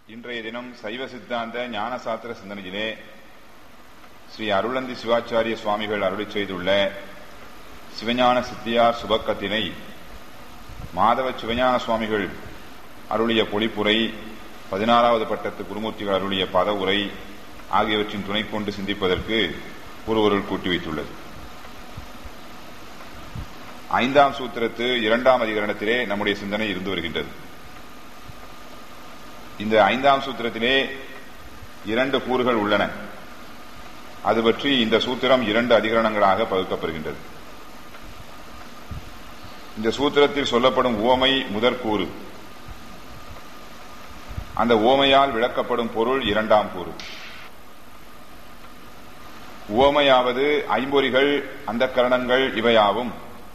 இன்றைய தினம் சைவ சித்தாந்த ஞானசாத்திர சிந்தனையிலே ஸ்ரீ அருளந்தி சிவாச்சாரிய சுவாமிகள் அருளி செய்துள்ள சிவஞான சித்தியார் சுபக்கத்தினை மாதவ சிவஞான சுவாமிகள் அருளிய பொழிப்புரை பதினாறாவது பட்டத்து குருமூர்த்திகள் அருளிய பத உரை ஆகியவற்றின் துணை கொண்டு சிந்திப்பதற்கு ஒருவருள் கூட்டி வைத்துள்ளது ஐந்தாம் சூத்திரத்து இரண்டாம் அதிகரணத்திலே நம்முடைய சிந்தனை இருந்து வருகின்றது இந்த ஐந்தாம் சூத்திரத்திலே இரண்டு கூறுகள் உள்ளன அது பற்றி இந்த சூத்திரம் இரண்டு அதிகரணங்களாக பகுக்கப்படுகின்றது இந்த சூத்திரத்தில் சொல்லப்படும் ஓமை முதற்கூறு அந்த ஓமையால் விளக்கப்படும் பொருள் இரண்டாம் கூறு ஓமையாவது ஐம்பொறிகள் அந்த கரணங்கள் இவையாவும்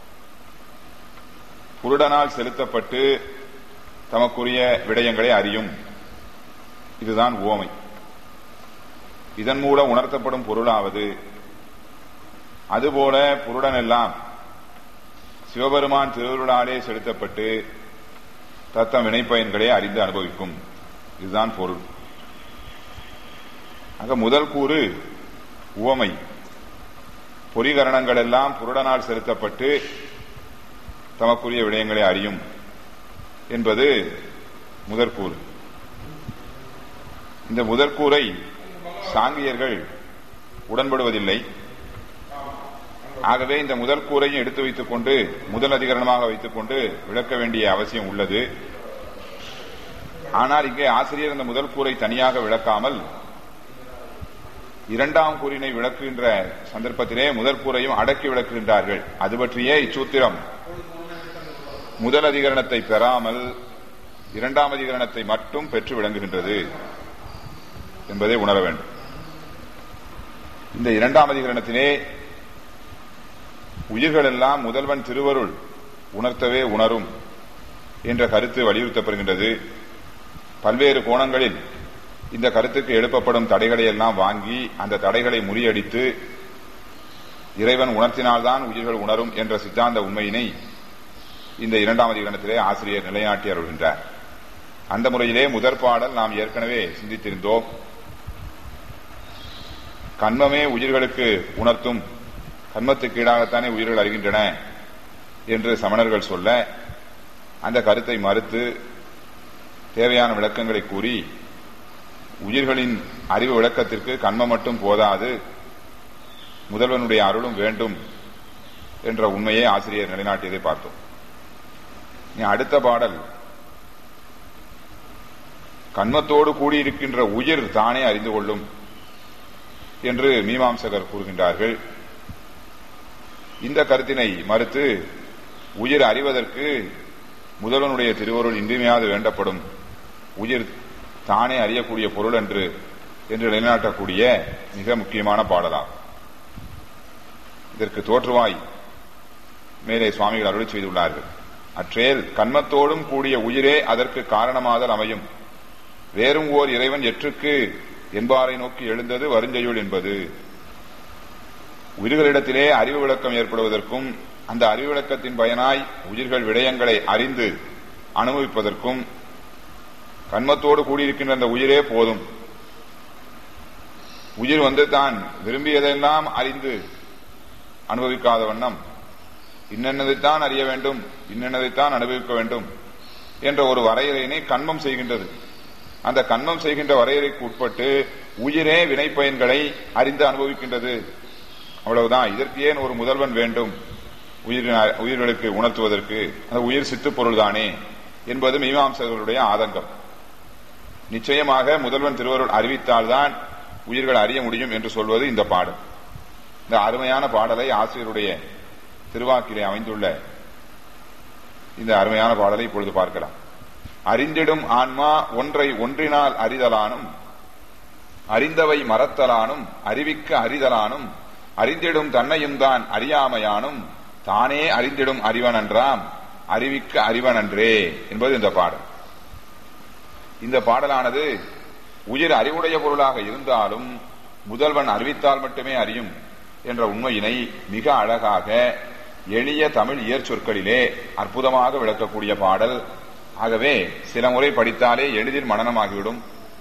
புருடனால் செலுத்தப்பட்டு தமக்குரிய விடயங்களை அறியும் இதுதான் ஓமை இதன் மூலம் உணர்த்தப்படும் பொருளாவது அதுபோல புருடன் எல்லாம் சிவபெருமான் திருவருளாலே செலுத்தப்பட்டு தத்தம் வினைப்பயன்களை அறிந்து அனுபவிக்கும் இதுதான் பொருள் ஆக முதல் கூறு உவமை பொறிகரணங்கள் எல்லாம் புருடனால் செலுத்தப்பட்டு தமக்குரிய விடயங்களை அறியும் என்பது முதற்கூறு இந்த முதற்கூரை சாங்கியர்கள் உடன்படுவதில்லை ஆகவே இந்த முதல் கூரையும் எடுத்து வைத்துக் கொண்டு முதல் அதிகரணமாக வைத்துக் கொண்டு விளக்க வேண்டிய அவசியம் உள்ளது ஆனால் இங்கே ஆசிரியர் இந்த முதல் கூரை தனியாக விளக்காமல் இரண்டாம் கூறினை விளக்குகின்ற சந்தர்ப்பத்திலே முதல் கூரையும் அடக்கி விளக்குகின்றார்கள் அது பற்றியே இச்சூத்திரம் முதல் அதிகரணத்தை பெறாமல் இரண்டாம் அதிகரணத்தை மட்டும் பெற்று விளங்குகின்றது என்பதை உணர வேண்டும் இந்த இரண்டாம் அதிகரணத்திலே உயிர்கள் எல்லாம் முதல்வன் திருவருள் உணர்த்தவே உணரும் என்ற கருத்து வலியுறுத்தப்படுகின்றது பல்வேறு கோணங்களில் இந்த கருத்துக்கு எழுப்பப்படும் தடைகளை எல்லாம் வாங்கி அந்த தடைகளை முறியடித்து இறைவன் உணர்த்தினால்தான் உயிர்கள் உணரும் என்ற சித்தாந்த உண்மையினை இந்த இரண்டாம் அதிகரணத்திலே ஆசிரியர் நிலைநாட்டி அருள்கின்றார் அந்த முறையிலே முதற் பாடல் நாம் ஏற்கனவே சிந்தித்திருந்தோம் கண்மமே உயிர்களுக்கு உணர்த்தும் கண்மத்துக்கு ஈடாகத்தானே உயிர்கள் அறிகின்றன என்று சமணர்கள் சொல்ல அந்த கருத்தை மறுத்து தேவையான விளக்கங்களை கூறி உயிர்களின் அறிவு விளக்கத்திற்கு கண்மம் மட்டும் போதாது முதல்வனுடைய அருளும் வேண்டும் என்ற உண்மையை ஆசிரியர் நிலைநாட்டியதை பார்த்தோம் அடுத்த பாடல் கண்மத்தோடு கூடியிருக்கின்ற உயிர் தானே அறிந்து கொள்ளும் என்று மீமாம்சகர் கூறுகின்றார்கள் இந்த கருத்தினை மறுத்து உயிர் அறிவதற்கு முதல்வனுடைய திருவருள் இன்றிமையாது வேண்டப்படும் உயிர் தானே அறியக்கூடிய பொருள் என்று என்று நிலைநாட்டக்கூடிய மிக முக்கியமான பாடலாகும் இதற்கு தோற்றுவாய் மேலே சுவாமிகள் அருளி செய்துள்ளார்கள் அற்றேல் கண்மத்தோடும் கூடிய உயிரே அதற்கு காரணமாதல் அமையும் வேறும் ஓர் இறைவன் எற்றுக்கு என்பாரை நோக்கி எழுந்தது வருஞ்செயுள் என்பது உயிர்களிடத்திலே அறிவு விளக்கம் ஏற்படுவதற்கும் அந்த அறிவு விளக்கத்தின் பயனாய் உயிர்கள் விடயங்களை அறிந்து அனுபவிப்பதற்கும் கண்மத்தோடு கூடியிருக்கின்ற அந்த உயிரே போதும் உயிர் வந்து தான் விரும்பியதெல்லாம் அறிந்து அனுபவிக்காத வண்ணம் இன்னென்னதைத்தான் அறிய வேண்டும் இன்னென்னதைத்தான் அனுபவிக்க வேண்டும் என்ற ஒரு வரையறையினை கண்மம் செய்கின்றது அந்த கண்மம் செய்கின்ற வரையறைக்கு உட்பட்டு உயிரே வினைப்பயன்களை அறிந்து அனுபவிக்கின்றது அவ்வளவுதான் இதற்கு ஏன் ஒரு முதல்வன் வேண்டும் உயிர்களுக்கு உணர்த்துவதற்கு அந்த உயிர் சித்து பொருள் தானே என்பது மீமாம்சர்களுடைய ஆதங்கம் நிச்சயமாக முதல்வன் திருவருள் அறிவித்தால்தான் உயிர்கள் அறிய முடியும் என்று சொல்வது இந்த பாடல் இந்த அருமையான பாடலை ஆசிரியருடைய திருவாக்கிலே அமைந்துள்ள இந்த அருமையான பாடலை இப்பொழுது பார்க்கலாம் அறிந்திடும் ஆன்மா ஒன்றை ஒன்றினால் அறிதலானும் அறிந்தவை மறத்தலானும் அறிவிக்க அறிதலானும் அறிந்திடும் தன்னையும் தான் அறியாமையானும் தானே அறிந்திடும் அறிவனன்றாம் அறிவிக்க அறிவனன்றே என்பது இந்த பாடல் இந்த பாடலானது உயிர் அறிவுடைய பொருளாக இருந்தாலும் முதல்வன் அறிவித்தால் மட்டுமே அறியும் என்ற உண்மையினை மிக அழகாக எளிய தமிழ் இயற்சொற்களிலே அற்புதமாக விளக்கக்கூடிய பாடல் ஆகவே சில முறை படித்தாலே எளிதில் மனநமாகிவிடும்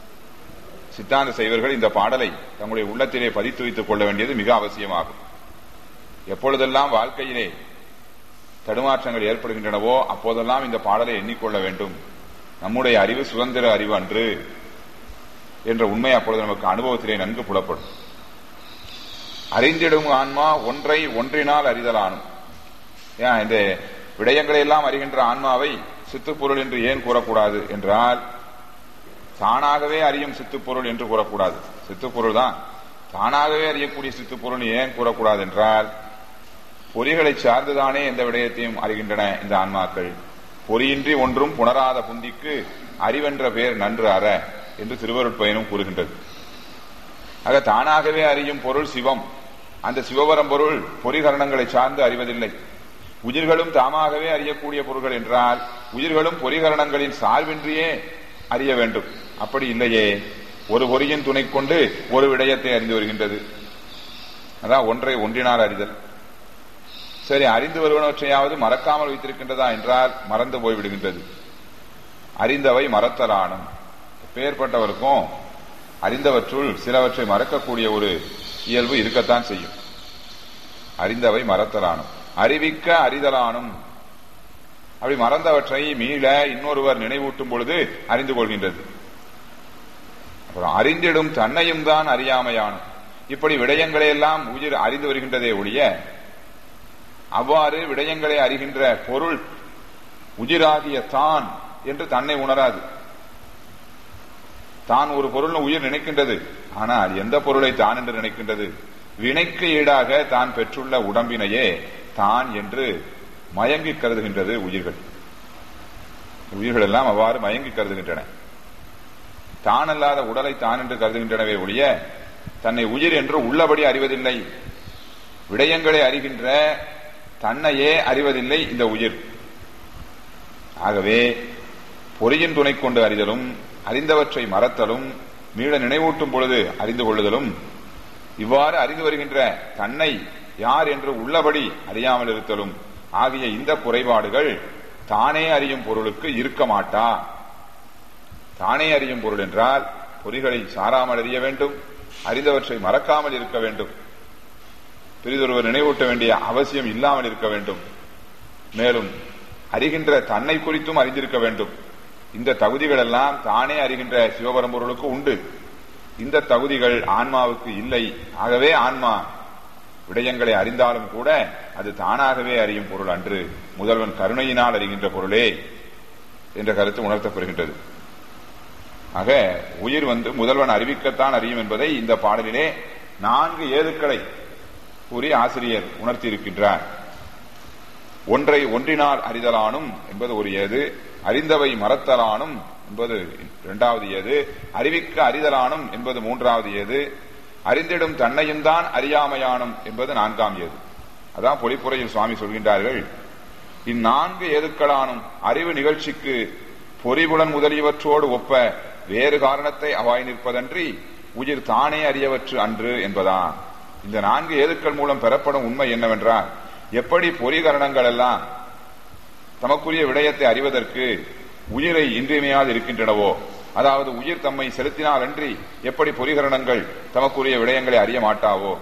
சித்தாந்த செய்வர்கள் இந்த பாடலை தங்களுடைய உள்ளத்திலே பதித்து வைத்துக் கொள்ள வேண்டியது மிக அவசியமாகும் எப்பொழுதெல்லாம் வாழ்க்கையிலே தடுமாற்றங்கள் ஏற்படுகின்றனவோ அப்போதெல்லாம் இந்த பாடலை எண்ணிக்கொள்ள வேண்டும் நம்முடைய அறிவு சுதந்திர அறிவு அன்று என்ற உண்மை அப்பொழுது நமக்கு அனுபவத்திலே நன்கு புலப்படும் அறிந்திடும் ஆன்மா ஒன்றை ஒன்றினால் அறிதலானும் ஏன் இந்த விடயங்களை எல்லாம் அறிகின்ற ஆன்மாவை சித்துப்பொருள் என்று ஏன் கூறக்கூடாது என்றால் தானாகவே அறியும் சித்துப்பொருள் என்று கூறக்கூடாது சித்துப்பொருள் தான் தானாகவே அறியக்கூடிய சித்துப்பொருள் ஏன் கூறக்கூடாது என்றால் பொறிகளை சார்ந்துதானே எந்த விடயத்தையும் அறிகின்றன இந்த ஆன்மாக்கள் பொறியின்றி ஒன்றும் புணராத புந்திக்கு அறிவென்ற பெயர் நன்று அற என்று திருவருட்பயனும் கூறுகின்றது ஆக தானாகவே அறியும் பொருள் சிவம் அந்த சிவபரம் பொருள் பொறிகரணங்களை சார்ந்து அறிவதில்லை உயிர்களும் தாமாகவே அறியக்கூடிய பொருள்கள் என்றால் உயிர்களும் பொறிகரணங்களின் சார்பின்றியே அறிய வேண்டும் அப்படி இல்லையே ஒரு பொறியின் துணை கொண்டு ஒரு விடயத்தை அறிந்து வருகின்றது அதான் ஒன்றை ஒன்றினால் அறிதல் சரி அறிந்து வருவனவற்றையாவது மறக்காமல் வைத்திருக்கின்றதா என்றால் மறந்து போய்விடுகின்றது அறிந்தவை மறத்தலானும் பெயர்பட்டவருக்கும் அறிந்தவற்றுள் சிலவற்றை மறக்கக்கூடிய ஒரு இயல்பு இருக்கத்தான் செய்யும் அறிந்தவை மறத்தலானும் அறிவிக்க அறிதலானும் அப்படி மறந்தவற்றை மீள இன்னொருவர் நினைவூட்டும் பொழுது அறிந்து கொள்கின்றது அப்புறம் அறிந்திடும் தன்னையும் தான் அறியாமையானும் இப்படி விடயங்களை எல்லாம் உயிர் அறிந்து வருகின்றதே ஒழிய அவ்வாறு விடயங்களை அறிகின்ற பொருள் உயிராகிய தான் என்று தன்னை உணராது தான் ஒரு பொருள் உயிர் நினைக்கின்றது ஆனால் எந்த பொருளை தான் என்று நினைக்கின்றது வினைக்கு ஈடாக தான் பெற்றுள்ள உடம்பினையே தான் என்று மயங்கி கருதுகின்றது உயிர்கள் உயிர்கள் எல்லாம் அவ்வாறு மயங்கி கருதுகின்றன தான் அல்லாத உடலை தான் என்று கருதுகின்றனவே ஒழிய தன்னை உயிர் என்று உள்ளபடி அறிவதில்லை விடயங்களை அறிகின்ற தன்னையே அறிவதில்லை இந்த உயிர் ஆகவே பொறியின் துணை கொண்டு அறிதலும் அறிந்தவற்றை மறத்தலும் மீள நினைவூட்டும் பொழுது அறிந்து கொள்ளுதலும் இவ்வாறு அறிந்து வருகின்ற தன்னை யார் என்று உள்ளபடி அறியாமல் இருத்தலும் ஆகிய இந்த குறைபாடுகள் தானே அறியும் பொருளுக்கு இருக்க மாட்டா தானே அறியும் பொருள் என்றால் பொறிகளை சாராமல் அறிய வேண்டும் அறிந்தவற்றை மறக்காமல் இருக்க வேண்டும் பிரிதொருவர் நினைவூட்ட வேண்டிய அவசியம் இல்லாமல் இருக்க வேண்டும் மேலும் அறிகின்ற தன்னை குறித்தும் அறிந்திருக்க வேண்டும் இந்த தகுதிகள் எல்லாம் தானே அறிகின்ற சிவபரம்பொருளுக்கு உண்டு இந்த தகுதிகள் ஆன்மாவுக்கு இல்லை ஆகவே ஆன்மா விடயங்களை அறிந்தாலும் கூட அது தானாகவே அறியும் பொருள் அன்று முதல்வன் கருணையினால் அறிகின்ற பொருளே என்ற கருத்து உணர்த்தப்படுகின்றது ஆக உயிர் வந்து முதல்வன் அறிவிக்கத்தான் அறியும் என்பதை இந்த பாடலிலே நான்கு ஏதுக்களை கூறி ஆசிரியர் உணர்த்தி இருக்கின்றார் ஒன்றை ஒன்றினால் அறிதலானும் என்பது ஒரு ஏது அறிந்தவை மறத்தலானும் என்பது இரண்டாவது ஏது அறிவிக்க அறிதலானும் என்பது மூன்றாவது ஏது அறிந்திடும் தன்னையும் தான் அறியாமையானும் என்பது நான்காம் ஏது அதான் பொழிப்புரையில் சுவாமி சொல்கின்றார்கள் இந்நான்கு ஏதுக்களானும் அறிவு நிகழ்ச்சிக்கு பொறிபுலன் முதலியவற்றோடு ஒப்ப வேறு காரணத்தை அவாய் நிற்பதன்றி உயிர் தானே அறியவற்று அன்று என்பதான் இந்த நான்கு ஏதுக்கள் மூலம் பெறப்படும் உண்மை என்னவென்றால் எப்படி பொறிகரணங்கள் எல்லாம் தமக்குரிய விடயத்தை அறிவதற்கு உயிரை இன்றியமையாது இருக்கின்றனவோ அதாவது உயிர் தம்மை செலுத்தினால் அன்றி எப்படி பொறிகரணங்கள் தமக்குரிய விடயங்களை அறிய மாட்டாவோ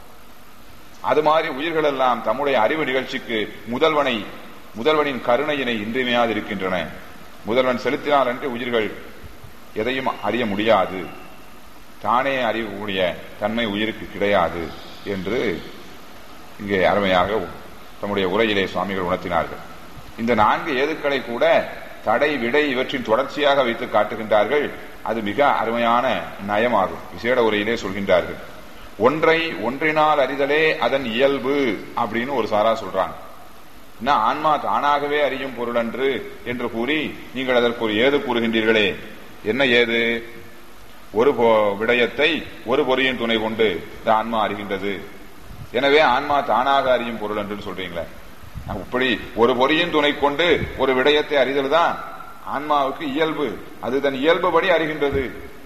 அது மாதிரி உயிர்கள் எல்லாம் தம்முடைய அறிவு நிகழ்ச்சிக்கு முதல்வனை முதல்வனின் கருணையினை இன்றியமையாது இருக்கின்றன முதல்வன் செலுத்தினால் அன்றி உயிர்கள் எதையும் அறிய முடியாது தானே அறியக்கூடிய தன்மை உயிருக்கு கிடையாது என்று இங்கே அருமையாக தம்முடைய உரையிலே சுவாமிகள் உணர்த்தினார்கள் இந்த நான்கு ஏதுக்களை கூட தடை விடை இவற்றின் தொடர்ச்சியாக வைத்து காட்டுகின்றார்கள் அது மிக அருமையான நயமாகும் விசேட உரையிலே சொல்கின்றார்கள் ஒன்றை ஒன்றினால் அறிதலே அதன் இயல்பு அப்படின்னு ஒரு சாரா சொல்றாங்க என்ன ஆன்மா தானாகவே அறியும் பொருள் அன்று என்று கூறி நீங்கள் அதற்கு ஒரு ஏது கூறுகின்றீர்களே என்ன ஏது ஒரு விடயத்தை ஒரு பொறியின் துணை கொண்டு இந்த ஆன்மா அறிகின்றது எனவே ஆன்மா தானாக அறியும் பொருள் என்று சொல்றீங்களே இப்படி ஒரு பொறியின் துணை கொண்டு ஒரு விடயத்தை அறிதல் தான் ஆன்மாவுக்கு இயல்பு அது தன் இயல்புபடி அறிகின்றது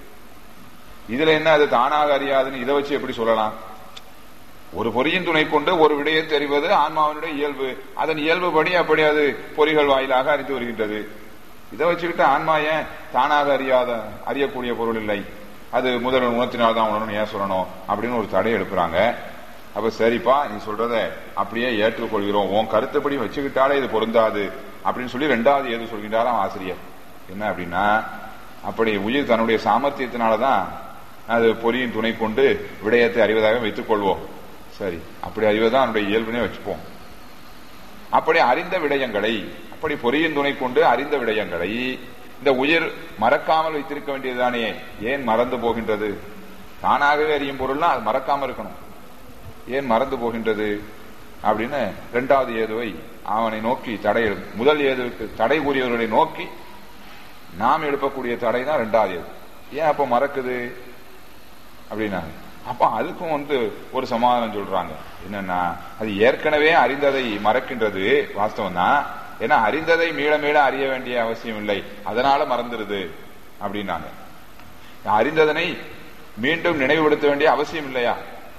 இதுல என்ன அது தானாக அறியாதுன்னு இதை வச்சு எப்படி சொல்லலாம் ஒரு பொறியின் துணை கொண்டு ஒரு விடயத்தை அறிவது ஆன்மாவினுடைய இயல்பு அதன் இயல்புபடி அப்படி அது பொறிகள் வாயிலாக அறிந்து வருகின்றது இதை வச்சுக்கிட்டு ஆன்மா ஏன் தானாக அறியாத அறியக்கூடிய பொருள் இல்லை அது முதல் உணர்த்தினால் தான் உணரணும் ஏன் சொல்லணும் அப்படின்னு ஒரு தடை எழுப்புறாங்க அப்ப சரிப்பா நீ சொல்றத அப்படியே ஏற்றுக்கொள்கிறோம் உன் கருத்துப்படி வச்சுக்கிட்டாலே இது பொருந்தாது அப்படின்னு சொல்லி ரெண்டாவது ஏது சொல்கின்றாராம் ஆசிரியர் என்ன அப்படின்னா அப்படி உயிர் தன்னுடைய சாமர்த்தியத்தினாலதான் அது பொறியின் துணை கொண்டு விடயத்தை அறிவதாக வைத்துக் கொள்வோம் சரி அப்படி அறிவதான் அவனுடைய இயல்புனே வச்சுப்போம் அப்படி அறிந்த விடயங்களை அப்படி பொறியின் துணை கொண்டு அறிந்த விடயங்களை இந்த உயிர் மறக்காமல் வைத்திருக்க வேண்டியதுதானே ஏன் மறந்து போகின்றது தானாகவே அறியும் பொருள்னா அது மறக்காம இருக்கணும் ஏன் மறந்து போகின்றது அப்படின்னு இரண்டாவது ஏதுவை அவனை நோக்கி தடை எழு- முதல் ஏதுவுக்கு தடை கூறியவர்களை நோக்கி நாம் எழுப்பக்கூடிய தடை தான் ரெண்டாவது ஏது ஏன் அப்ப மறக்குது அப்படின்னா அப்ப அதுக்கும் வந்து ஒரு சமாதானம் சொல்றாங்க என்னன்னா அது ஏற்கனவே அறிந்ததை மறக்கின்றது வாஸ்தவம் தான் ஏன்னா அறிந்ததை மீள மீள அறிய வேண்டிய அவசியம் இல்லை அதனால மறந்துருது அப்படின்னாங்க அறிந்ததனை மீண்டும் நினைவுபடுத்த வேண்டிய அவசியம் இல்லையா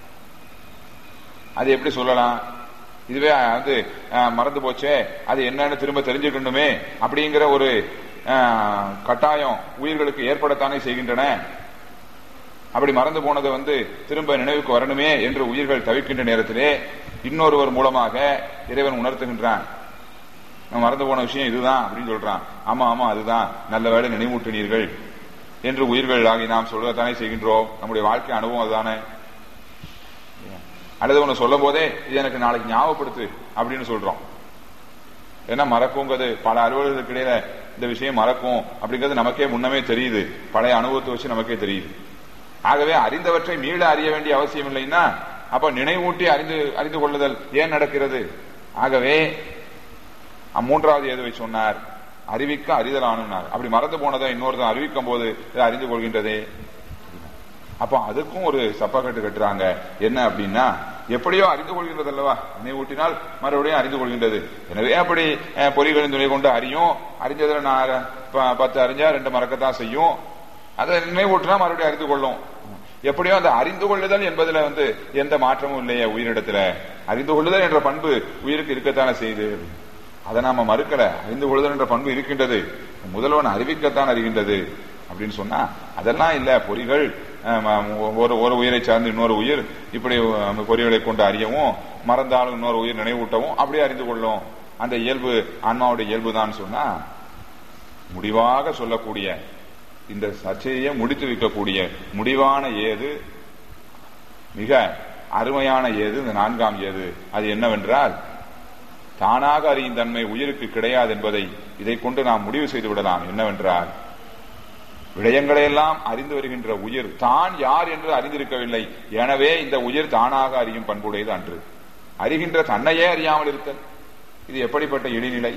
அது எப்படி சொல்லலாம் இதுவே வந்து அஹ், மறந்து போச்சே அது என்னன்னு திரும்ப தெரிஞ்சுக்கணுமே அப்படிங்கிற ஒரு அஹ், கட்டாயம் உயிர்களுக்கு ஏற்படத்தானே செய்கின்றன அப்படி மறந்து போனதை வந்து திரும்ப நினைவுக்கு வரணுமே என்று உயிர்கள் தவிக்கின்ற நேரத்திலே இன்னொருவர் மூலமாக இறைவன் உணர்த்துகின்றான் நான் மறந்து போன விஷயம் இதுதான் அப்படின்னு சொல்றான் ஆமா ஆமா அதுதான் நல்ல வேளை நினைவூட்டினீர்கள் என்று உயிர்கள் ஆகி நாம் சொல்லத்தானே செய்கின்றோம் நம்முடைய வாழ்க்கை அனுபவம் அதுதானே அல்லது ஒன்று சொல்லும் போதே இது எனக்கு நாளைக்கு ஞாபகப்படுத்து அப்படின்னு சொல்றோம் ஏன்னா மறக்குங்கிறது பல அலுவலர்களுக்கு இடையில இந்த விஷயம் மறக்கும் அப்படிங்கிறது நமக்கே முன்னமே தெரியுது பழைய அனுபவத்தை வச்சு நமக்கே தெரியுது ஆகவே அறிந்தவற்றை மீள அறிய வேண்டிய அவசியம் இல்லைன்னா அப்ப நினைவூட்டி அறிந்து அறிந்து கொள்ளுதல் ஏன் நடக்கிறது ஆகவே மூன்றாவது எதுவை சொன்னார் அறிவிக்க அறிதலானார் அப்படி மறந்து போனதை இன்னொருத்தன் அறிவிக்கும் போது இதை அறிந்து கொள்கின்றதே அப்ப அதுக்கும் ஒரு சப்பக்கட்டு கட்டுறாங்க என்ன அப்படின்னா எப்படியோ அறிந்து கொள்கின்றது அல்லவா நினைவூட்டினால் மறுபடியும் அறிந்து கொள்கின்றது எனவே அப்படி அஹ், பொறிகளின் துணை கொண்டு அறியும் அறிஞ்சதுல நான் ப- பத்து அறிஞ்சா ரெண்டு மறக்கத்தான் செய்யும் அதை நினைவூட்டினா மறுபடியும் அறிந்து கொள்ளும் எப்படியோ அந்த அறிந்து கொள்ளுதல் என்பதுல வந்து எந்த மாற்றமும் இல்லையே உயிரிடத்துல அறிந்து கொள்ளுதல் என்ற பண்பு உயிருக்கு இருக்கத்தானே செய்யுது அதை நாம மறுக்கல அறிந்து கொள்ளுதல் என்ற பண்பு இருக்கின்றது முதல்வன் அறிவிக்கத்தான் அறிகின்றது அப்படின்னு சொன்னா அதெல்லாம் இல்ல பொறிகள் அஹ், ம- ஒரு ஒரு உயிரை சார்ந்து இன்னொரு உயிர் இப்படி அஹ், பொறிகளை கொண்டு அறியவும் மறந்தாலும் இன்னொரு உயிர் நினைவூட்டவும் அப்படியே அறிந்து கொள்ளும் அந்த இயல்பு ஆன்மாவுடைய இயல்பு தான் சொன்னா முடிவாக சொல்லக்கூடிய இந்த சர்ச்சையை முடித்து வைக்கக்கூடிய முடிவான ஏது மிக அருமையான ஏது இந்த நான்காம் ஏது அது என்னவென்றால் தானாக அறியும் தன்மை உயிருக்கு கிடையாது என்பதை இதை கொண்டு நாம் முடிவு செய்து விடலாம் என்னவென்றால் விடயங்களை எல்லாம் அறிந்து வருகின்ற உயிர் தான் யார் என்று அறிந்திருக்கவில்லை எனவே இந்த உயிர் தானாக அறியும் பண்புடையது அன்று அறிகின்ற தன்னையே அறியாமல் இருத்தல் இது எப்படிப்பட்ட இழிநிலை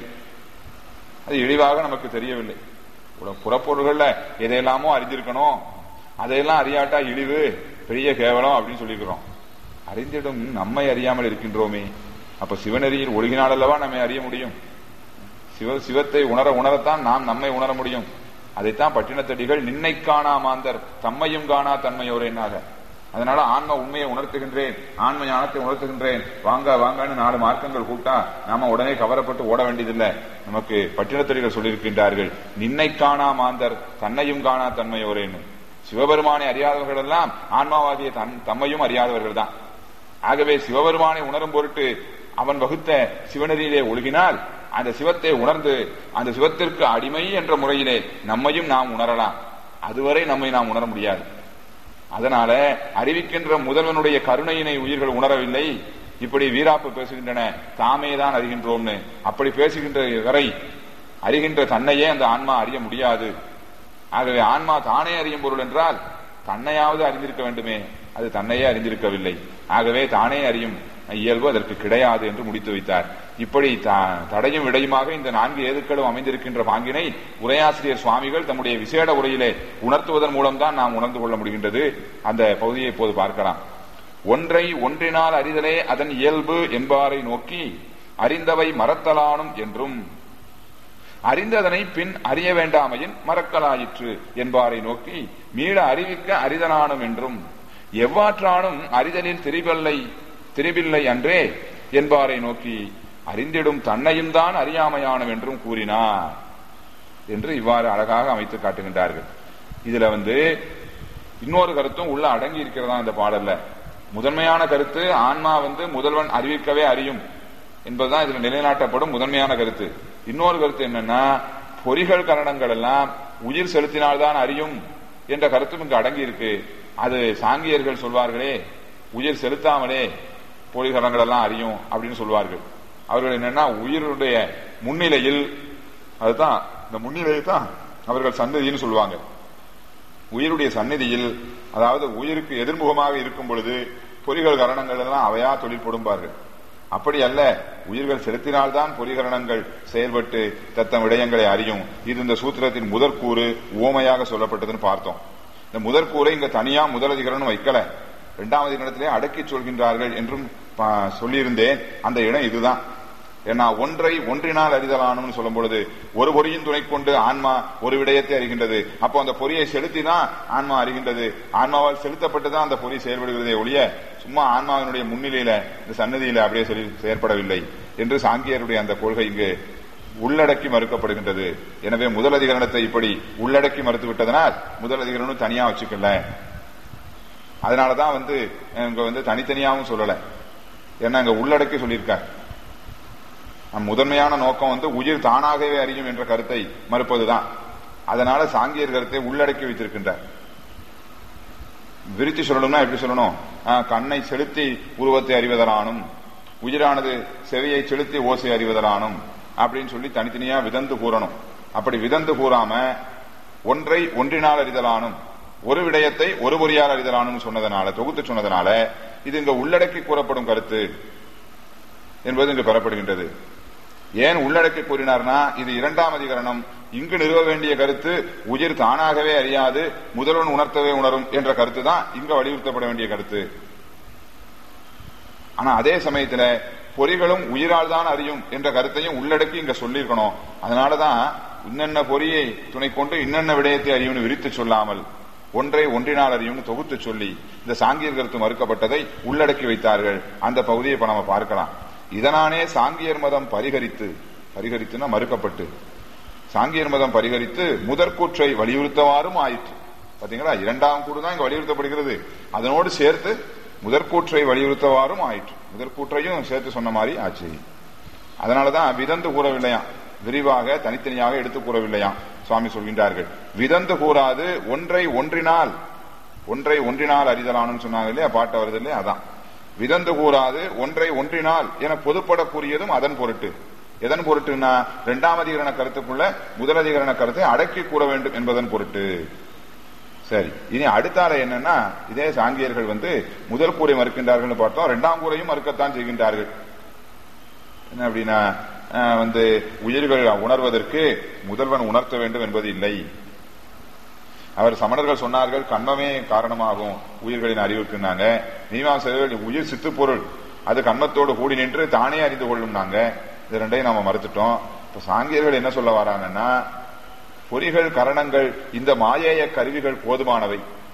அது இழிவாக நமக்கு தெரியவில்லை உட- புறப்பொருள்கள்ல எதையெல்லாமோ அறிஞ்சிருக்கணும் அதையெல்லாம் அறியாட்டா இழிவு பெரிய கேவலம் அப்படின்னு சொல்லிக்கிறோம் அறிந்திடும் நம்மை அறியாமல் இருக்கின்றோமே அப்ப சிவநெறியில் ஒழுகினாலல்லவா நம்மை அறிய முடியும் சிவ சிவத்தை உணர உணரத்தான் நாம் நம்மை உணர முடியும் அதைத்தான் பட்டினத்தடிகள் நின்னை காணா மாந்தர் தம்மையும் காணா தன்மையோரேனாக அதனால ஆன்ம உண்மையை உணர்த்துகின்றேன் ஆன்ம ஞானத்தை உணர்த்துகின்றேன் வாங்க வாங்கன்னு நாலு மார்க்கங்கள் கூட்டா நாம உடனே கவரப்பட்டு ஓட வேண்டியதில்லை நமக்கு பட்டினத்தடிகள் சொல்லியிருக்கின்றார்கள் நின்னை காணா மாந்தர் தன்னையும் காணா தன்மையோரேன்னு சிவபெருமானை அறியாதவர்கள் எல்லாம் ஆன்மாவாகிய தன் தம்மையும் அறியாதவர்கள் தான் ஆகவே சிவபெருமானை உணரும் பொருட்டு அவன் வகுத்த சிவனரியிலே ஒழுகினால் அந்த சிவத்தை உணர்ந்து அந்த சிவத்திற்கு அடிமை என்ற முறையிலே நம்மையும் நாம் உணரலாம் அதுவரை நம்மை நாம் உணர முடியாது அதனால அறிவிக்கின்ற முதல்வனுடைய கருணையினை உயிர்கள் உணரவில்லை இப்படி வீராப்பு பேசுகின்றன தாமே தான் அறிகின்றோம்னு அப்படி பேசுகின்ற வரை அறிகின்ற தன்னையே அந்த ஆன்மா அறிய முடியாது ஆகவே ஆன்மா தானே அறியும் பொருள் என்றால் தன்னையாவது அறிந்திருக்க வேண்டுமே அது தன்னையே அறிந்திருக்கவில்லை ஆகவே தானே அறியும் இயல்பு அதற்கு கிடையாது என்று முடித்து வைத்தார் இப்படி த- தடையும் விடையுமாக இந்த நான்கு ஏதுக்களும் அமைந்திருக்கின்ற பாங்கினை உரையாசிரியர் சுவாமிகள் தம்முடைய விசேட உரையிலே உணர்த்துவதன் மூலம்தான் நாம் உணர்ந்து கொள்ள முடிகின்றது அந்த பகுதியை இப்போது பார்க்கலாம் ஒன்றை ஒன்றினால் அறிதலே அதன் இயல்பு என்பாரை நோக்கி அறிந்தவை மறத்தலானும் என்றும் அறிந்ததனை பின் அறிய வேண்டாமையின் மறக்கலாயிற்று என்பாரை நோக்கி மீள அறிவிக்க அரிதனானும் என்றும் எவ்வாற்றானும் அறிதலில் திரிபல்லை திரிபில்லை அன்றே என்பாரை நோக்கி அறிந்திடும் தன்னையும் தான் அறியாமையானும் என்றும் கூறினார் என்று இவ்வாறு அழகாக அமைத்து காட்டுகின்றார்கள் இதுல வந்து இன்னொரு கருத்தும் உள்ள அடங்கி இருக்கிறதா இந்த பாடல்ல முதன்மையான கருத்து ஆன்மா வந்து முதல்வன் அறிவிக்கவே அறியும் என்பதுதான் இதுல நிலைநாட்டப்படும் முதன்மையான கருத்து இன்னொரு கருத்து என்னன்னா பொறிகள் கரணங்கள் எல்லாம் உயிர் செலுத்தினால்தான் அறியும் என்ற கருத்தும் இங்கு அடங்கி இருக்கு அது சாங்கியர்கள் சொல்வார்களே உயிர் செலுத்தாமலே பொறிகரணங்கள் எல்லாம் அறியும் அப்படின்னு சொல்வார்கள் அவர்கள் என்னன்னா உயிருடைய முன்னிலையில் அதுதான் இந்த முன்னிலையை தான் அவர்கள் சன்னதின்னு சொல்லுவாங்க உயிருடைய சந்நிதியில் அதாவது உயிருக்கு எதிர்முகமாக இருக்கும் பொழுது பொறிகள் கரணங்கள் எல்லாம் அவையா தொழில் கொடுப்பார்கள் அப்படி அல்ல உயிர்கள் செலுத்தினால்தான் பொறிகரணங்கள் செயல்பட்டு தத்தம் விடயங்களை அறியும் இது இந்த சூத்திரத்தின் முதற்கூறு ஓமையாக சொல்லப்பட்டதுன்னு பார்த்தோம் இந்த முதற்கூரை இங்க தனியா முதலதிகரன் வைக்கல இரண்டாவது இடத்திலே அடக்கி சொல்கின்றார்கள் என்றும் சொல்லியிருந்தேன் அந்த இடம் இதுதான் ஏன்னா ஒன்றை ஒன்றினால் அறிதலானும்னு சொல்லும் பொழுது ஒரு பொறியின் துணை கொண்டு ஆன்மா ஒரு விடயத்தை அறிகின்றது அப்போ அந்த பொறியை செலுத்தி தான் ஆன்மா அறிகின்றது ஆன்மாவால் செலுத்தப்பட்டுதான் அந்த பொறி செயல்படுகிறதே ஒழிய சும்மா ஆன்மாவினுடைய முன்னிலையில இந்த சன்னதியில அப்படியே சொல்லி செயற்படவில்லை என்று சாங்கியருடைய அந்த கொள்கை இங்கு உள்ளடக்கி மறுக்கப்படுகின்றது எனவே முதல் அதிகரணத்தை இப்படி உள்ளடக்கி மறுத்து விட்டதனால் முதல் அதிகரணம் தனியா வச்சுக்கல அதனாலதான் வந்து இங்க வந்து தனித்தனியாவும் சொல்லல ஏன்னா இங்க உள்ளடக்கி சொல்லியிருக்கார் முதன்மையான நோக்கம் வந்து உயிர் தானாகவே அறியும் என்ற கருத்தை மறுப்பதுதான் அதனால சாங்கியர் கருத்தை உள்ளடக்கி வைத்திருக்கின்றார் விரித்து சொல்லணும்னா எப்படி சொல்லணும் கண்ணை செலுத்தி உருவத்தை அறிவதலானும் உயிரானது செவியை செலுத்தி ஓசை அறிவதலானும் அப்படின்னு சொல்லி தனித்தனியா விதந்து கூறணும் அப்படி விதந்து கூறாம ஒன்றை ஒன்றினால் அறிதலானும் ஒரு விடயத்தை ஒரு பொறியால் அறிதலானும் சொன்னதனால தொகுத்து சொன்னதனால இது இங்க உள்ளடக்கி கூறப்படும் கருத்து என்பது இங்கு பெறப்படுகின்றது ஏன் உள்ளடக்கி கூறினார்னா இது இரண்டாம் அதிகரணம் இங்கு நிறுவ வேண்டிய கருத்து உயிர் தானாகவே அறியாது முதல்வன் உணர்த்தவே உணரும் என்ற கருத்து தான் இங்க வலியுறுத்தப்பட வேண்டிய கருத்து ஆனா அதே சமயத்துல பொறிகளும் உயிரால் தான் அறியும் என்ற கருத்தையும் உள்ளடக்கி இங்க சொல்லியிருக்கணும் அதனாலதான் இன்னென்ன பொறியை துணை கொண்டு இன்னென்ன விடயத்தை அறியும்னு விரித்து சொல்லாமல் ஒன்றை ஒன்றினால் அறியும்னு தொகுத்து சொல்லி இந்த சாங்கியர் கருத்து மறுக்கப்பட்டதை உள்ளடக்கி வைத்தார்கள் அந்த பகுதியை இப்ப நம்ம பார்க்கலாம் இதனானே சாங்கியர் மதம் பரிகரித்து பரிகரித்துனா மறுக்கப்பட்டு சாங்கியர் மதம் பரிகரித்து முதற்கூற்றை வலியுறுத்தவாறும் ஆயிற்று பாத்தீங்களா இரண்டாம் கூடு தான் இங்க வலியுறுத்தப்படுகிறது அதனோடு சேர்த்து முதற்கூற்றை வலியுறுத்தவாறும் ஆயிற்று முதற்கூற்றையும் சேர்த்து சொன்ன மாதிரி ஆச்சு அதனாலதான் விதந்து கூறவில்லையாம் விரிவாக தனித்தனியாக எடுத்து கூறவில்லையாம் சுவாமி சொல்கின்றார்கள் விதந்து கூறாது ஒன்றை ஒன்றினால் ஒன்றை ஒன்றினால் அறிதலானும் சொன்னாங்க இல்லையா பாட்டு வருது இல்லையா அதான் விதந்து கூறாது ஒன்றை ஒன்றினால் என பொதுப்பட கூறியதும் அதன் பொருட்டு எதன் பொருட்டுனா இரண்டாம் அதிகரண கருத்துக்குள்ள முதல் அதிகரண கருத்தை அடக்கி கூற வேண்டும் என்பதன் பொருட்டு சரி இனி அடுத்தால என்னன்னா இதே சாங்கியர்கள் வந்து முதல் கூரை மறுக்கின்றார்கள் பார்த்தோம் இரண்டாம் கூரையும் மறுக்கத்தான் செய்கின்றார்கள் என்ன அப்படின்னா வந்து உயிர்கள் உணர்வதற்கு முதல்வன் உணர்த்த வேண்டும் என்பது இல்லை அவர் சமணர்கள் சொன்னார்கள் கண்மமே காரணமாகும் உயிர்களின் அறிவுக்குனாங்க மீமாசர்கள் உயிர் சித்து பொருள் அது கண்மத்தோடு கூடி நின்று தானே அறிந்து கொள்ளும் நாங்க இது ரெண்டையும் நாம மறுத்துட்டோம் இப்ப சாங்கியர்கள் என்ன சொல்ல வராங்கன்னா பொறிகள் கரணங்கள் இந்த மாயேய கருவிகள் போதுமானவை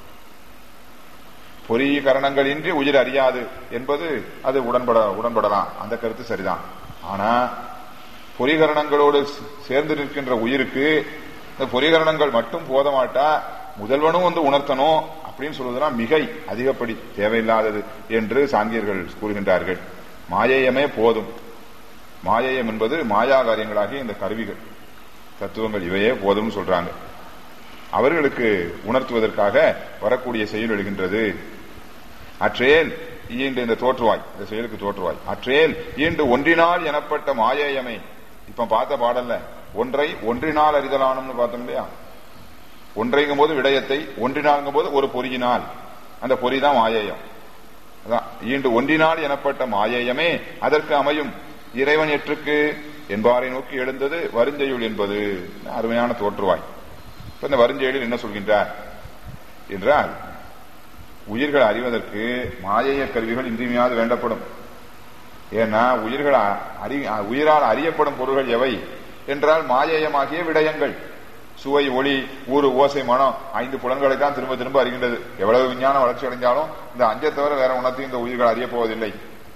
பொறி கரணங்கள் இன்றி உயிர் அறியாது என்பது அது உடன்பட உடன்படலாம் அந்த கருத்து சரிதான் ஆனா பொறிகரணங்களோடு சேர்ந்து நிற்கின்ற உயிருக்கு இந்த பொறிகரணங்கள் மட்டும் போத மாட்டா முதல்வனும் வந்து உணர்த்தணும் அப்படின்னு சொல்வதெல்லாம் மிகை அதிகப்படி தேவையில்லாதது என்று சாங்கியர்கள் கூறுகின்றார்கள் மாயேயமே போதும் மாயேயம் என்பது மாயா காரியங்களாகிய இந்த கருவிகள் தத்துவங்கள் இவையே போதும் சொல்றாங்க அவர்களுக்கு உணர்த்துவதற்காக வரக்கூடிய செயல் எழுகின்றது அற்றேல் ஈண்டு இந்த தோற்றுவாய் இந்த செயலுக்கு தோற்றுவாய் அற்றேல் ஈண்டு ஒன்றினால் எனப்பட்ட மாயேயமே இப்ப பார்த்த பாடல்ல ஒன்றை ஒன்றினால் அறிதலானும்னு பார்த்தோம் இல்லையா ஒன்றைங்கும் போது விடயத்தை ஒன்றினால்ங்கும் போது ஒரு பொறியினால் அந்த பொறி தான் மாயேயம் அதான் ஈண்டு ஒன்றினால் எனப்பட்ட மாயேயமே அதற்கு அமையும் இறைவன் எற்றுக்கு என்பாரை நோக்கி எழுந்தது வருஞ்செயுள் என்பது அருமையான தோற்றுவாய் இப்ப இந்த வருஞ்செயலில் என்ன சொல்கின்றார் என்றால் உயிர்கள் அறிவதற்கு மாயைய கருவிகள் இன்றியமையாது வேண்டப்படும் ஏன்னா உயிர்கள் அறி உயிரால் அறியப்படும் பொருள்கள் எவை என்றால் மாயேயமாகிய விடயங்கள் சுவை ஒளி ஊறு ஓசை மனம் ஐந்து புலன்களை தான் திரும்ப திரும்ப அறிகின்றது எவ்வளவு விஞ்ஞான வளர்ச்சி அடைஞ்சாலும் இந்த அஞ்சை தவிர வேற உணர்த்தையும் இந்த உயிர்கள் அறிய போவதில்லை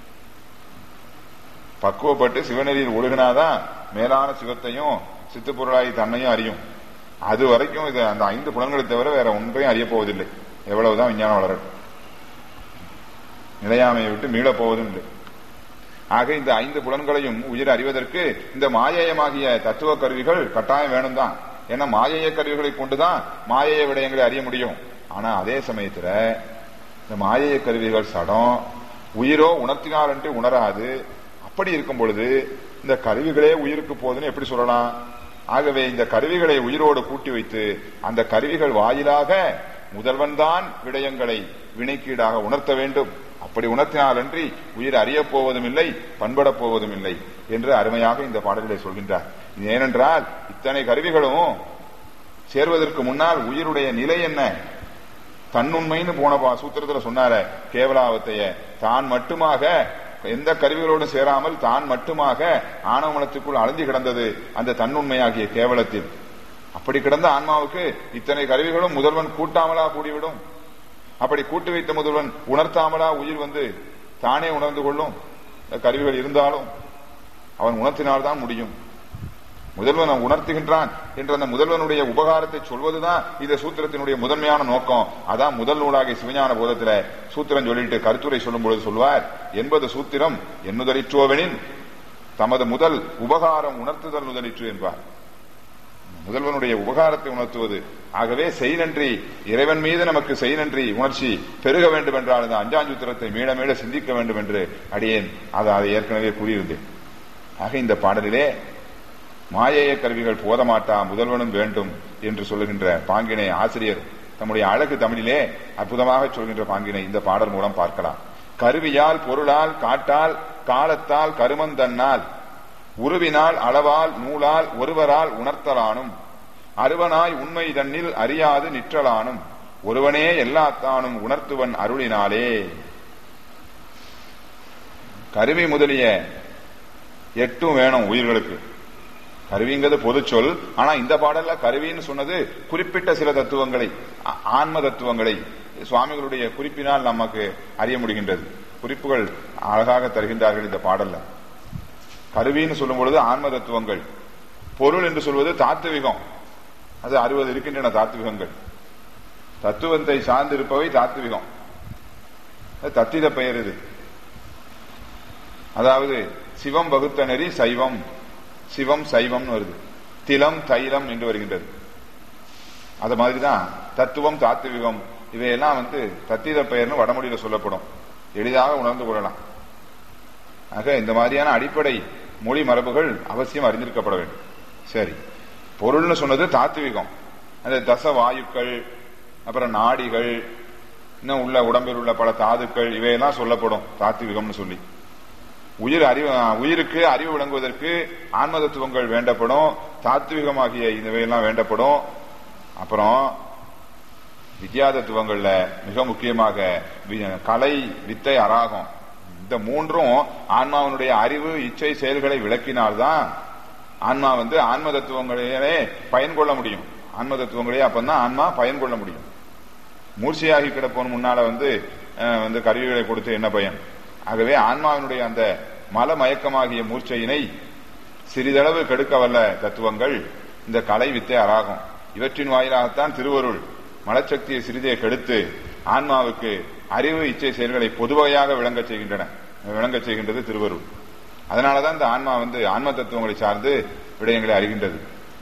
பக்குவப்பட்டு சிவநெறியில் ஒழுகினாதான் மேலான சிவத்தையும் சித்து பொருளாகி தன்னையும் அறியும் அது வரைக்கும் இது அந்த ஐந்து புலன்களை தவிர வேற ஒன்றையும் அறிய போவதில்லை எவ்வளவுதான் விஞ்ஞானம் வளரட்டும் நிலையாமையை விட்டு மீளப் போவதும் இல்லை ஆக இந்த ஐந்து புலன்களையும் உயிர் அறிவதற்கு இந்த மாயேயமாகிய தத்துவ கருவிகள் கட்டாயம் வேணும் தான் ஏன்னா மாயேய கருவிகளை கொண்டுதான் மாயேய விடயங்களை அறிய முடியும் ஆனா அதே சமயத்துல இந்த மாயேய கருவிகள் சடம் உயிரோ உணர்த்தினார் உணராது அப்படி இருக்கும் பொழுது இந்த கருவிகளே உயிருக்கு போகுதுன்னு எப்படி சொல்லலாம் ஆகவே இந்த கருவிகளை உயிரோடு கூட்டி வைத்து அந்த கருவிகள் வாயிலாக முதல்வன் தான் விடயங்களை வினைக்கீடாக உணர்த்த வேண்டும் அப்படி உணர்த்தினாலன்றி உயிர் அறியப் போவதும் இல்லை பண்படப் போவதும் இல்லை என்று அருமையாக இந்த பாடலிலே சொல்கின்றார் இது ஏனென்றால் இத்தனை கருவிகளும் சேர்வதற்கு முன்னால் உயிருடைய நிலை என்ன தன்னுண்மைன்னு போன பா- சூத்திரத்துல சொன்னார கேவலாவத்தைய தான் மட்டுமாக எந்த கருவிகளோடும் சேராமல் தான் மட்டுமாக ஆணவமனத்துக்குள் அழிஞ்சு கிடந்தது அந்த தன்னுண்மையாகிய கேவலத்தில் அப்படி கிடந்த ஆன்மாவுக்கு இத்தனை கருவிகளும் முதல்வன் கூட்டாமலா கூடிவிடும் அப்படி கூட்டு வைத்த முதல்வன் உணர்த்தாமலா உயிர் வந்து தானே உணர்ந்து கொள்ளும் இந்த கருவிகள் இருந்தாலும் அவன் உணர்த்தினால்தான் முடியும் முதல்வன் அவன் உணர்த்துகின்றான் என்ற அந்த முதல்வனுடைய உபகாரத்தை சொல்வதுதான் இந்த சூத்திரத்தினுடைய முதன்மையான நோக்கம் அதான் முதல் நூலாகிய சிவஞான போதத்துல சூத்திரம் சொல்லிட்டு கருத்துரை சொல்லும் பொழுது சொல்வார் என்பது சூத்திரம் எண்ணுதலிற்றோவெனின் தமது முதல் உபகாரம் உணர்த்துதல் முதலிற்று என்பார் முதல்வனுடைய உபகாரத்தை உணர்த்துவது ஆகவே செய் நன்றி இறைவன் மீது நமக்கு செய் நன்றி உணர்ச்சி பெருக வேண்டும் என்றால் இந்த அஞ்சாஞ்சூத்திரத்தை மீள மீள சிந்திக்க வேண்டும் என்று அடியேன் அதை அதை ஏற்கனவே கூறியிருந்தேன் ஆக இந்த பாடலிலே மாயேய கருவிகள் போதமாட்டா முதல்வனும் வேண்டும் என்று சொல்லுகின்ற பாங்கினை ஆசிரியர் தம்முடைய அழகு தமிழிலே அற்புதமாக சொல்கின்ற பாங்கினை இந்த பாடல் மூலம் பார்க்கலாம் கருவியால் பொருளால் காட்டால் காலத்தால் கருமந்தன்னால் உருவினால் அளவால் நூலால் ஒருவரால் உணர்த்தலானும் அருவனாய் உண்மை தன்னில் அறியாது நிற்றலானும் ஒருவனே எல்லாத்தானும் உணர்த்துவன் அருளினாலே கருவி முதலிய எட்டும் வேணும் உயிர்களுக்கு கருவிங்கிறது பொது சொல் ஆனா இந்த பாடல்ல கருவின்னு சொன்னது குறிப்பிட்ட சில தத்துவங்களை ஆ- ஆன்ம தத்துவங்களை சுவாமிகளுடைய குறிப்பினால் நமக்கு அறிய முடிகின்றது குறிப்புகள் அழகாக தருகின்றார்கள் இந்த பாடல்ல கருவின்னு சொல்லும் பொழுது ஆன்ம தத்துவங்கள் பொருள் என்று சொல்வது தாத்துவிகம் அது அறுபது இருக்கின்றன தாத்துவிகங்கள் தத்துவத்தை சார்ந்திருப்பவை தாத்துவிகம் அது தத்தித பெயர் இது அதாவது சிவம் வகுத்த நெறி சைவம் சிவம் சைவம்னு வருது திலம் தைலம் என்று வருகின்றது அது மாதிரிதான் தத்துவம் தாத்துவிகம் இவையெல்லாம் வந்து தத்தித பெயர்னு வடமொழியில சொல்லப்படும் எளிதாக உணர்ந்து கொள்ளலாம் ஆக இந்த மாதிரியான அடிப்படை மொழி மரபுகள் அவசியம் அறிந்திருக்கப்பட வேண்டும் சரி பொருள்னு சொன்னது தாத்துவிகம் அந்த தச வாயுக்கள் அப்புறம் நாடிகள் இன்னும் உள்ள உடம்பில் உள்ள பல தாதுக்கள் இவையெல்லாம் சொல்லப்படும் தாத்துவிகம்னு சொல்லி உயிர் அறிவு உயிருக்கு அறிவு விளங்குவதற்கு ஆன்ம தத்துவங்கள் வேண்டப்படும் தாத்விகமாகிய இவையெல்லாம் வேண்டப்படும் அப்புறம் வித்யா தத்துவங்கள்ல மிக முக்கியமாக வி- கலை வித்தை அராகம் இந்த மூன்றும் ஆன்மாவினுடைய அறிவு இச்சை செயல்களை விளக்கினால்தான் ஆன்மா வந்து ஆன்ம தத்துவங்களையே பயன் கொள்ள முடியும் ஆன்ம தத்துவங்களே அப்பதான் ஆன்மா பயன் கொள்ள முடியும் மூர்ச்சையாகி கிடப்போன் முன்னால வந்து அஹ், வந்து கருவிகளை கொடுத்து என்ன பயன் ஆகவே ஆன்மாவினுடைய அந்த மல மயக்கமாகிய மூர்ச்சையினை சிறிதளவு கெடுக்க வல்ல தத்துவங்கள் இந்த கலை வித்தை அராகும் இவற்றின் வாயிலாகத்தான் திருவருள் மலச்சக்தியை சிறிதே கெடுத்து ஆன்மாவுக்கு அறிவு இச்சை செயல்களை பொதுவகையாக விளங்கச் செய்கின்றன விளங்கச் செய்கின்றது திருவருள் அதனாலதான் இந்த ஆன்மா வந்து ஆன்ம தத்துவங்களை சார்ந்து விடயங்களை அறிகின்றது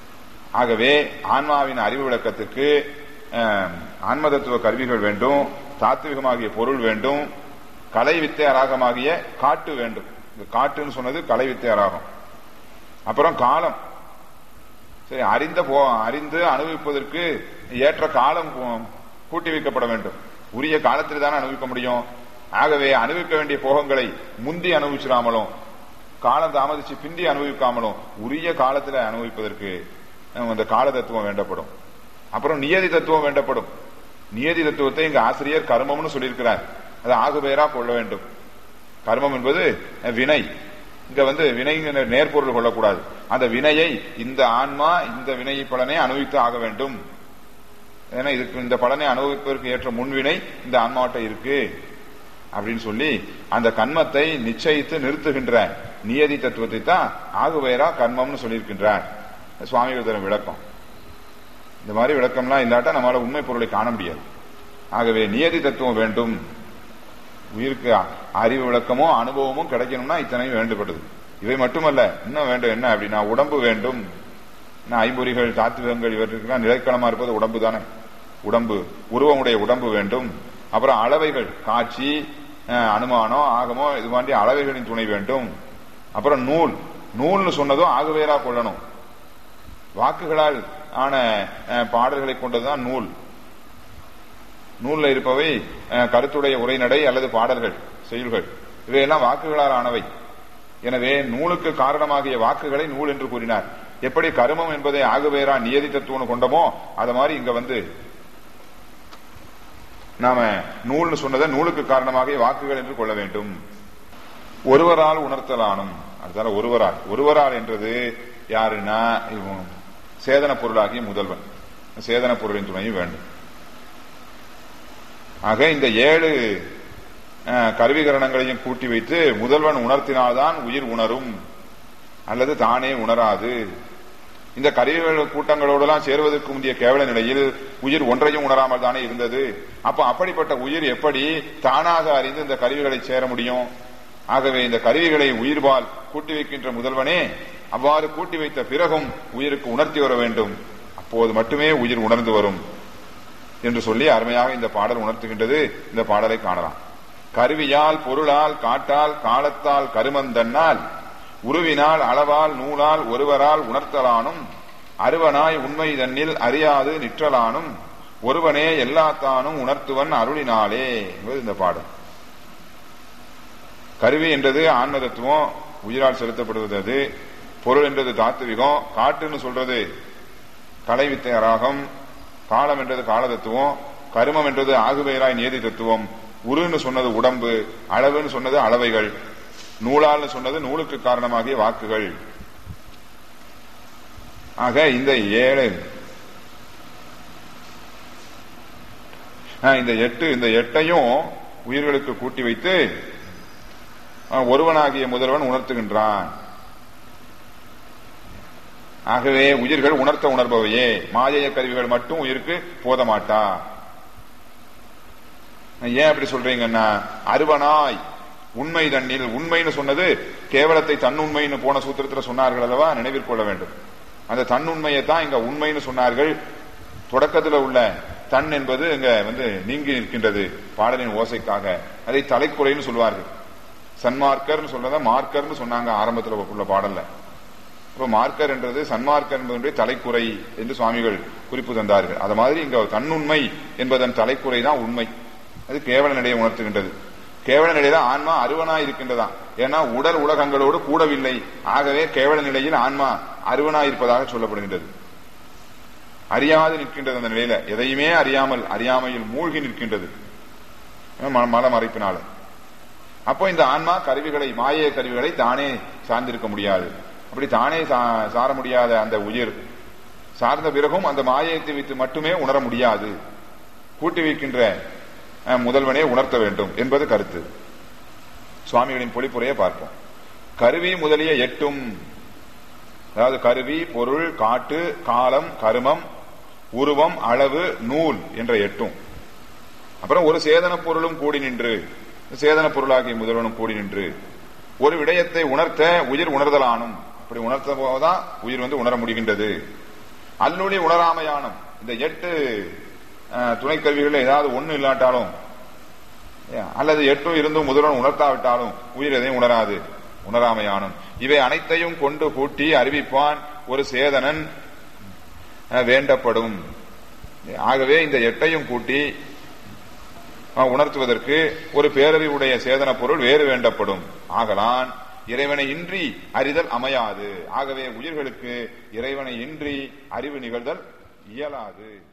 ஆகவே ஆன்மாவின் அறிவு விளக்கத்துக்கு அஹ், ஆன்ம தத்துவ கருவிகள் வேண்டும் தாத்விகமாகிய பொருள் வேண்டும் கலை வித்தை அராகமாகிய காட்டு வேண்டும் இந்த காட்டுன்னு சொன்னது கலை வித்தை அராகம் அப்புறம் காலம் சரி அறிந்த போ அறிந்து அனுபவிப்பதற்கு ஏற்ற காலம் கூ- கூட்டி வைக்கப்பட வேண்டும் உரிய காலத்தில் தானே அனுபவிக்க முடியும் ஆகவே அனுபவிக்க வேண்டிய போகங்களை முந்தி அனுபவிச்சிடாமலும் காலம் தாமதிச்சு பிந்தி அனுபவிக்காமலும் உரிய காலத்தில் அனுபவிப்பதற்கு அஹ், அந்த கால தத்துவம் வேண்டப்படும் அப்புறம் நியதி தத்துவம் வேண்டப்படும் நியதி தத்துவத்தை இங்க ஆசிரியர் கர்மம்னு சொல்லியிருக்கிறார் அது ஆகுபெயரா கொள்ள வேண்டும் கர்மம் என்பது அஹ், வினை இங்க வந்து வினைங்கிற நேர்பொருள் கொள்ளக்கூடாது அந்த வினையை இந்த ஆன்மா இந்த வினை பலனை அனுபவித்து ஆக வேண்டும் ஏன்னா இதுக்கு இந்த பலனை அனுபவிப்பதற்கு ஏற்ற முன்வினை இந்த ஆன்மாவட்ட இருக்கு அப்படின்னு சொல்லி அந்த கண்மத்தை நிச்சயித்து நிறுத்துகின்ற நியதி தத்துவத்தை தான் ஆகுவேரா கர்மம்னு சொல்லியிருக்கின்றார் சுவாமிகள் தரும் விளக்கம் இந்த மாதிரி விளக்கம்லாம் இல்லாட்டா நம்மளால உண்மை பொருளை காண முடியாது ஆகவே நியதி தத்துவம் வேண்டும் உயிருக்கு அறிவு விளக்கமோ அனுபவமும் கிடைக்கணும்னா இத்தனையும் வேண்டுபடுது இவை மட்டுமல்ல இன்னும் வேண்டும் என்ன அப்படின்னா உடம்பு வேண்டும் ஐம்பொறிகள் தாத்துவங்கள் இவற்றுக்கெல்லாம் நிலைக்களமா இருப்பது உடம்பு தானே உடம்பு உருவமுடைய உடம்பு வேண்டும் அப்புறம் அளவைகள் காட்சி அனுமானம் ஆகமோ இது மாதிரி அளவைகளின் துணை வேண்டும் அப்புறம் நூல் நூல்னு சொன்னதும் ஆகுவேரா கொள்ளணும் வாக்குகளால் ஆன பாடல்களை கொண்டதுதான் நூல் நூல்ல இருப்பவை கருத்துடைய உரைநடை அல்லது பாடல்கள் செயல்கள் இவையெல்லாம் வாக்குகளால் ஆனவை எனவே நூலுக்கு காரணமாகிய வாக்குகளை நூல் என்று கூறினார் எப்படி கருமம் என்பதை ஆகுவேரா நியதி தத்துவம் கொண்டமோ அது மாதிரி இங்க வந்து நாம நூல்னு சொன்னதை நூலுக்கு காரணமாக வாக்குகள் என்று கொள்ள வேண்டும் ஒருவரால் உணர்த்தலானும் அதுதான் ஒருவரால் ஒருவரால் என்றது யாருன்னா சேதன பொருளாகிய முதல்வன் சேதன பொருளின் துணையும் வேண்டும் ஆக இந்த ஏழு கருவிகரணங்களையும் கூட்டி வைத்து முதல்வன் உணர்த்தினால்தான் உயிர் உணரும் அல்லது தானே உணராது இந்த கருவிகள் கூட்டங்களோடெல்லாம் சேருவதற்கு முந்தைய கேவல நிலையில் உயிர் ஒன்றையும் உணராமல் தானே இருந்தது அப்ப அப்படிப்பட்ட உயிர் எப்படி தானாக அறிந்து இந்த கருவிகளை சேர முடியும் ஆகவே இந்த கருவிகளை உயிர்பால் கூட்டி வைக்கின்ற முதல்வனே அவ்வாறு கூட்டி வைத்த பிறகும் உயிருக்கு உணர்த்தி வர வேண்டும் அப்போது மட்டுமே உயிர் உணர்ந்து வரும் என்று சொல்லி அருமையாக இந்த பாடல் உணர்த்துகின்றது இந்த பாடலை காணலாம் கருவியால் பொருளால் காட்டால் காலத்தால் கருமந்தன்னால் உருவினால் அளவால் நூலால் ஒருவரால் உணர்த்தலானும் அருவனாய் உண்மை தன்னில் அறியாது நிற்றலானும் ஒருவனே எல்லாத்தானும் உணர்த்துவன் அருளினாலே என்பது இந்த பாடல் கருவி என்றது ஆன்ம தத்துவம் உயிரால் செலுத்தப்படுவது அது பொருள் என்றது தாத்துவிகம் காட்டுன்னு சொல்றது கலை வித்தை ராகம் காலம் என்றது கால தத்துவம் கருமம் என்றது ஆகுவேராய் நியதி தத்துவம் உருன்னு சொன்னது உடம்பு அளவுன்னு சொன்னது அளவைகள் நூலால்னு சொன்னது நூலுக்கு காரணமாகிய வாக்குகள் ஆக இந்த ஏழு இந்த எட்டு இந்த எட்டையும் உயிர்களுக்கு கூட்டி வைத்து ஒருவனாகிய முதல்வன் உணர்த்துகின்றான் ஆகவே உயிர்கள் உணர்த்த உணர்பவையே மாயைய கருவிகள் மட்டும் உயிருக்கு போத மாட்டா ஏன் அப்படி சொல்றீங்கன்னா அருவனாய் உண்மை தண்ணில் உண்மைன்னு சொன்னது கேவலத்தை தன்னுண்மைன்னு போன சூத்திரத்துல சொன்னார்கள் அல்லவா நினைவிற்கொள்ள வேண்டும் அந்த தன்னுண்மையை தான் இங்க உண்மைன்னு சொன்னார்கள் தொடக்கத்தில் உள்ள தன் என்பது இங்க வந்து நீங்கி நிற்கின்றது பாடலின் ஓசைக்காக அதை தலைக்குறைன்னு சொல்வார்கள் சன்மார்க்கர்னு சொல்றத மார்க்கர்னு சொன்னாங்க ஆரம்பத்தில் உள்ள பாடல்ல இப்ப மார்க்கர் என்றது சன்மார்க்கர் என்பதனுடைய தலைக்குறை என்று சுவாமிகள் குறிப்பு தந்தார்கள் அது மாதிரி இங்க தன்னுண்மை என்பதன் தலைக்குறை தான் உண்மை அது கேவல நிலையை உணர்த்துகின்றது கேவல நிலையில ஆன்மா அருவனாய் இருக்கின்றதா ஏன்னா உடல் உலகங்களோடு கூடவில்லை ஆகவே கேவல நிலையில் ஆன்மா அருவனாய் இருப்பதாக சொல்லப்படுகின்றது அறியாது நிற்கின்றது அந்த நிலையில எதையுமே அறியாமல் அறியாமையில் மூழ்கி நிற்கின்றது மல மறைப்பினால அப்போ இந்த ஆன்மா கருவிகளை மாய கருவிகளை தானே சார்ந்திருக்க முடியாது அப்படி தானே சார முடியாத அந்த உயிர் சார்ந்த பிறகும் அந்த மாயத்தை வைத்து மட்டுமே உணர முடியாது கூட்டி வைக்கின்ற முதல்வனே உணர்த்த வேண்டும் என்பது கருத்து சுவாமிகளின் பொழிப்புரையை பார்ப்போம் கருவி முதலிய எட்டும் அதாவது கருவி பொருள் காட்டு காலம் கருமம் உருவம் அளவு நூல் என்ற எட்டும் அப்புறம் ஒரு சேதன பொருளும் கூடி நின்று சேதன பொருளாகிய முதல்வனும் கூடி நின்று ஒரு விடயத்தை உணர்த்த உயிர் உணர்தலானும் அப்படி உணர்த்த போதுதான் உயிர் வந்து உணர முடிகின்றது அல்லொளி உணராமையானும் இந்த எட்டு துணைக்கருவிகள் ஏதாவது ஒண்ணு இல்லாட்டாலும் அல்லது எட்டும் இருந்தும் முதல்வன் உணர்த்தாவிட்டாலும் உயிர் எதையும் உணராது உணராமையானும் இவை அனைத்தையும் கொண்டு கூட்டி அறிவிப்பான் ஒரு சேதனன் வேண்டப்படும் ஆகவே இந்த எட்டையும் கூட்டி உணர்த்துவதற்கு ஒரு பேரறிவுடைய சேதன பொருள் வேறு வேண்டப்படும் ஆகலான் இறைவனை இன்றி அறிதல் அமையாது ஆகவே உயிர்களுக்கு இறைவனை இன்றி அறிவு நிகழ்தல் இயலாது